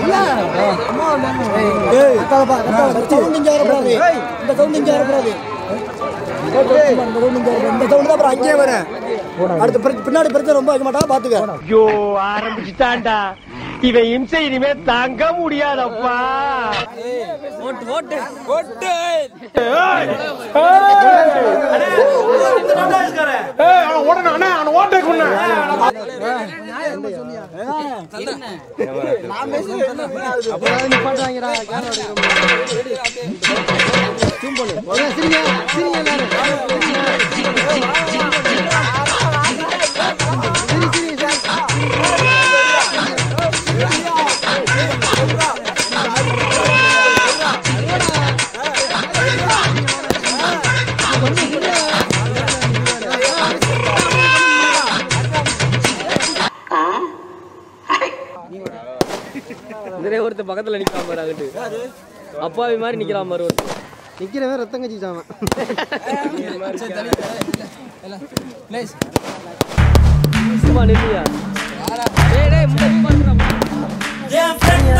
sound இங்க வரக்கூடாது இந்த சவுண்ட் இங்க வரக்கூடாது இந்த சவுண்ட் இங்க வரக்கூடாது இந்த சவுண்ட் தான் அப்புறம் அங்கேயே வரும் அடுத்து பிற- பின்னாடி பிரச்சனை ரொம்ப வைக்க மாட்டா பாத்துக்க ஐயோ ஆரம்பிச்சுட்டான்டா இவன் இம்சை இனிமே தாங்க முடியாதப்பா இதுல ஒருத்தர் பக்கத்துல நிக்கலாம் பாரு அங்கிட்டு அப்பாவி மாதிரி நிக்கலாம் பாரு ஒருத்தர் நிக்கிறவன் ரத்தம் கட்சிச்சான் சும்மா நில்லையா டேய் டேய் முன்னாடி பாருடா